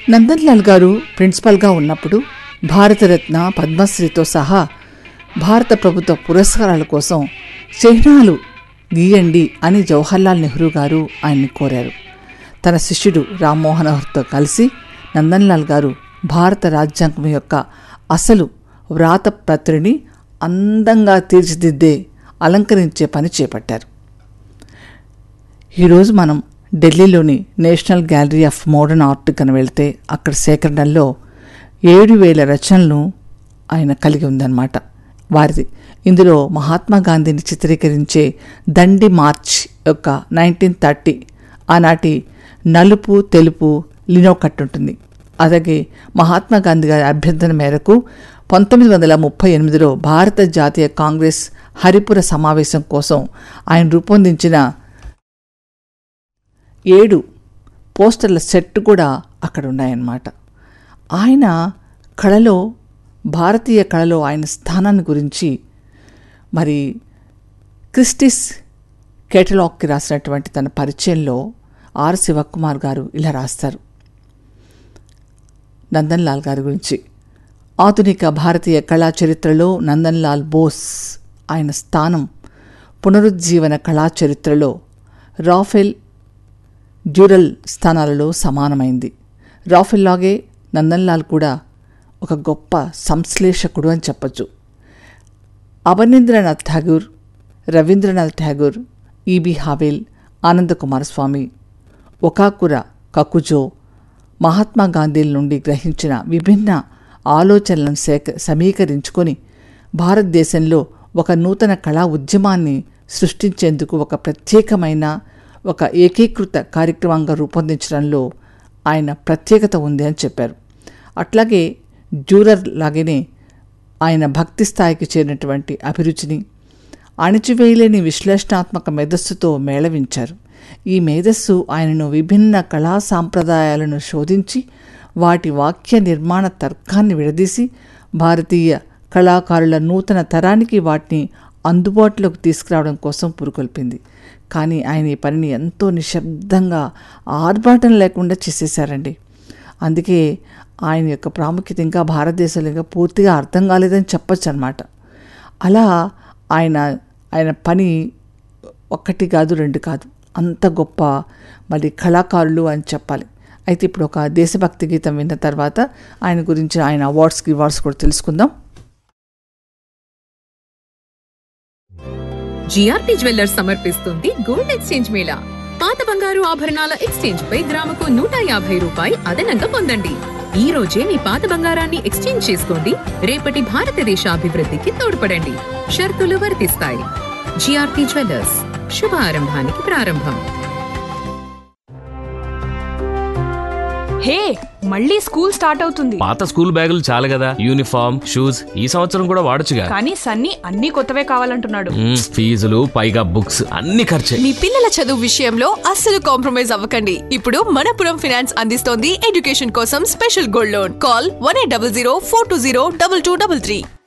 నందన్లాల్ గారు ప్రిన్సిపల్గా ఉన్నప్పుడు భారతరత్న పద్మశ్రీతో సహా భారత ప్రభుత్వ పురస్కారాల కోసం చిహ్నాలు గీయండి అని జవహర్లాల్ నెహ్రూ గారు ఆయన్ని కోరారు తన శిష్యుడు రామ్మోహన్ నెహ్రూతో కలిసి నందన్లాల్ గారు భారత రాజ్యాంగం యొక్క అసలు వ్రాత ప్రతిని అందంగా తీర్చిదిద్దే అలంకరించే పని చేపట్టారు ఈరోజు మనం ఢిల్లీలోని national gallery of modern art కన వెళ్తే అక్కడ సేకరణలో ఏడు వేల రచనలను ఆయన కలిగి ఉందన్నమాట వారిది ఇందులో మహాత్మా గాంధీని చిత్రీకరించే దండి మార్చ్ యొక్క నైన్టీన్ థర్టీ ఆనాటి నలుపు తెలుపు లినో కట్ ఉంటుంది అలాగే మహాత్మా గాంధీ గారి అభ్యర్థన మేరకు పంతొమ్మిది వందల ముప్పై ఎనిమిదిలో భారత జాతీయ కాంగ్రెస్ హరిపుర సమావేశం కోసం ఆయన రూపొందించిన ఏడు పోస్టర్ల సెట్ కూడా అక్కడ ఉన్నాయన్నమాట ఆయన కళలో భారతీయ కళలో ఆయన స్థానాన్ని గురించి మరి క్రిస్టిస్ కేటలాగ్కి రాసినటువంటి తన పరిచయంలో ఆర్ శివకుమార్ గారు ఇలా రాస్తారు నందన్ లాల్ గారి గురించి ఆధునిక భారతీయ కళా చరిత్రలో నందన్ లాల్ బోస్ ఆయన స్థానం పునరుజ్జీవన కళా చరిత్రలో రాఫెల్ డ్యూరల్ స్థానాలలో సమానమైంది రాఫెల్లాగే నందన్లాల్ కూడా ఒక గొప్ప సంశ్లేషకుడు అని చెప్పచ్చు అవనీంద్రనాథ్ ఠాగూర్ రవీంద్రనాథ్ ఠాగూర్ ఈబి హావేల్ ఆనంద కుమారస్వామి ఒకాకుర కకుజో మహాత్మా గాంధీల నుండి గ్రహించిన విభిన్న ఆలోచనలను సేక సమీకరించుకొని భారతదేశంలో ఒక నూతన కళా ఉద్యమాన్ని సృష్టించేందుకు ఒక ప్రత్యేకమైన ఒక ఏకీకృత కార్యక్రమంగా రూపొందించడంలో ఆయన ప్రత్యేకత ఉంది అని చెప్పారు అట్లాగే డ్యూరర్ లాగానే ఆయన భక్తి స్థాయికి చేరినటువంటి అభిరుచిని అణిచివేయలేని విశ్లేషణాత్మక మేధస్సుతో మేళవించారు ఈ మేధస్సు ఆయనను విభిన్న కళా సాంప్రదాయాలను శోధించి వాటి వాక్య నిర్మాణ తర్కాన్ని విడదీసి భారతీయ కళాకారుల నూతన తరానికి వాటిని అందుబాటులోకి తీసుకురావడం కోసం పురుకొల్పింది కానీ ఆయన ఈ పనిని ఎంతో నిశ్శబ్దంగా ఆర్భాటం లేకుండా చేసేశారండి అందుకే ఆయన యొక్క ప్రాముఖ్యత ఇంకా భారతదేశంలో ఇంకా పూర్తిగా అర్థం కాలేదని చెప్పచ్చు అనమాట అలా ఆయన ఆయన పని ఒక్కటి కాదు రెండు కాదు అంత గొప్ప మరి కళాకారులు అని చెప్పాలి అయితే ఇప్పుడు ఒక దేశభక్తి గీతం విన్న తర్వాత ఆయన గురించి ఆయన అవార్డ్స్ రివార్డ్స్ కూడా తెలుసుకుందాం జిఆర్పి జ్యువెల్లర్స్ సమర్పిస్తుంది గోల్డ్ ఎక్స్చేంజ్ మేళా పాత బంగారు ఆభరణాల ఎక్స్చేంజ్ పై గ్రాముకు నూట యాభై రూపాయి అదనంగా పొందండి ఈ రోజే మీ పాత బంగారాన్ని ఎక్స్చేంజ్ చేసుకోండి రేపటి భారతదేశ అభివృద్ధికి తోడ్పడండి షరతులు వర్తిస్తాయి జిఆర్పి జ్యువెల్లర్స్ శుభ ఆరంభానికి ప్రారంభం హే మళ్ళీ స్కూల్ స్టార్ట్ అవుతుంది పాత స్కూల్ బ్యాగులు చాలు కదా యూనిఫామ్ షూస్ ఈ సంవత్సరం కూడా వాడొచ్చుగా కానీ సన్నీ అన్ని కొత్తవే కావాలంటున్నాడు మ్మ్, ఫీజులు పైగా బుక్స్ అన్ని ఖర్చే మీ పిల్లల చదువు విషయంలో అస్సలు కాంప్రమైజ్ అవ్వకండి ఇప్పుడు మనపురం ఫైనాన్స్ అందిస్తోంది ఎడ్యుకేషన్ కోసం special gold loan call one eight double zero four two zero double two double three